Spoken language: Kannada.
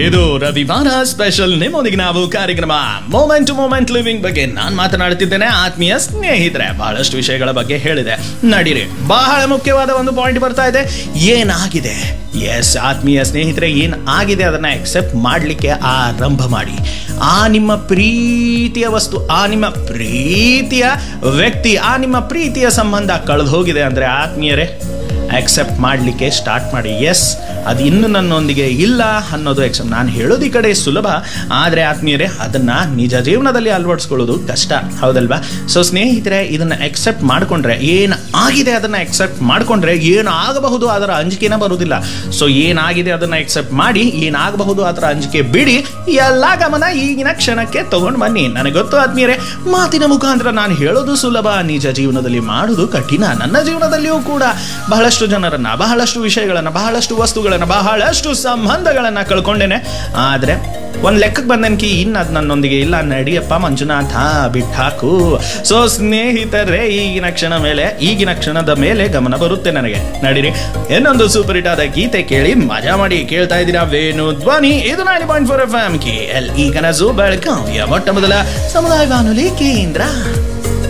ಇದು ರವಿವಾರ ಸ್ಪೆಷಲ್ ನಿಮ್ಮೊಂದಿಗೆ ನಾವು ಕಾರ್ಯಕ್ರಮ ಮೂಮೆಂಟ್ ಟು ಮೂಮೆಂಟ್ ಲಿವಿಂಗ್ ಬಗ್ಗೆ ನಾನು ಮಾತನಾಡುತ್ತಿದ್ದೇನೆ ಆತ್ಮೀಯ ಸ್ನೇಹಿತರೆ ಬಹಳಷ್ಟು ವಿಷಯಗಳ ಬಗ್ಗೆ ಹೇಳಿದೆ ನಡೀರಿ ಬಹಳ ಮುಖ್ಯವಾದ ಒಂದು ಪಾಯಿಂಟ್ ಬರ್ತಾ ಇದೆ ಏನಾಗಿದೆ ಎಸ್ ಆತ್ಮೀಯ ಸ್ನೇಹಿತರೆ ಏನ್ ಆಗಿದೆ ಅದನ್ನ ಎಕ್ಸೆಪ್ಟ್ ಮಾಡಲಿಕ್ಕೆ ಆರಂಭ ಮಾಡಿ ಆ ನಿಮ್ಮ ಪ್ರೀತಿಯ ವಸ್ತು ಆ ನಿಮ್ಮ ಪ್ರೀತಿಯ ವ್ಯಕ್ತಿ ಆ ನಿಮ್ಮ ಪ್ರೀತಿಯ ಸಂಬಂಧ ಕಳೆದು ಹೋಗಿದೆ ಅಂದ್ರೆ ಆತ್ಮೀಯರೇ ಆಕ್ಸೆಪ್ಟ್ ಮಾಡಲಿಕ್ಕೆ ಸ್ಟಾರ್ಟ್ ಮಾಡಿ ಎಸ್ ಅದು ಇನ್ನು ನನ್ನೊಂದಿಗೆ ಇಲ್ಲ ಅನ್ನೋದು ಎಕ್ಸೆಪ್ಟ್ ನಾನು ಹೇಳೋದು ಈ ಕಡೆ ಸುಲಭ ಆದರೆ ಆತ್ಮೀಯರೇ ಅದನ್ನು ನಿಜ ಜೀವನದಲ್ಲಿ ಅಳವಡಿಸ್ಕೊಳ್ಳೋದು ಕಷ್ಟ ಹೌದಲ್ವಾ ಸೊ ಸ್ನೇಹಿತರೆ ಇದನ್ನು ಎಕ್ಸೆಪ್ಟ್ ಮಾಡಿಕೊಂಡ್ರೆ ಏನು ಆಗಿದೆ ಅದನ್ನು ಎಕ್ಸೆಪ್ಟ್ ಮಾಡಿಕೊಂಡ್ರೆ ಏನು ಆಗಬಹುದು ಅದರ ಅಂಜಿಕೆನ ಬರುವುದಿಲ್ಲ ಸೊ ಏನಾಗಿದೆ ಅದನ್ನು ಎಕ್ಸೆಪ್ಟ್ ಮಾಡಿ ಏನಾಗಬಹುದು ಅದರ ಅಂಜಿಕೆ ಬಿಡಿ ಎಲ್ಲ ಗಮನ ಈಗಿನ ಕ್ಷಣಕ್ಕೆ ತಗೊಂಡು ಬನ್ನಿ ನನಗೆ ಗೊತ್ತು ಆತ್ಮೀಯರೇ ಮಾತಿನ ಮುಖಾಂತರ ನಾನು ಹೇಳೋದು ಸುಲಭ ನಿಜ ಜೀವನದಲ್ಲಿ ಮಾಡೋದು ಕಠಿಣ ನನ್ನ ಜೀವನದಲ್ಲಿಯೂ ಕೂಡ ಬಹಳಷ್ಟು ಜನರನ್ನ ಬಹಳಷ್ಟು ವಿಷಯಗಳನ್ನ ಬಹಳಷ್ಟು ವಸ್ತುಗಳನ್ನ ಬಹಳಷ್ಟು ಸಂಬಂಧಗಳನ್ನ ಕಳ್ಕೊಂಡೇನೆ ಆದ್ರೆ ಒಂದ್ ಲೆಕ್ಕಕ್ಕೆ ಬಂದನ್ಕಿ ಇನ್ನು ಅದು ನನ್ನೊಂದಿಗೆ ಇಲ್ಲ ನಡಿಯಪ್ಪ ಮಂಜುನಾಥ ಬಿಟ್ಟಾಕು ಸೊ ಸ್ನೇಹಿತರೆ ಈಗಿನ ಕ್ಷಣ ಮೇಲೆ ಈಗಿನ ಕ್ಷಣದ ಮೇಲೆ ಗಮನ ಬರುತ್ತೆ ನನಗೆ ನಡೀರಿ ಇನ್ನೊಂದು ಸೂಪರ್ ಹಿಟ್ ಆದ ಗೀತೆ ಕೇಳಿ ಮಜಾ ಮಾಡಿ ಕೇಳ್ತಾ ಇದ್ದೀರಾ ವೇಣು ಧ್ವನಿ ಇದು nine point four F M K L E ಕನಸು ಬೆಳಗಾವಿಯ ಮೊಟ್ಟ ಮೊದಲ ಸಮುದಾಯ ಬಾನುಲಿ ಕೇಂದ್ರ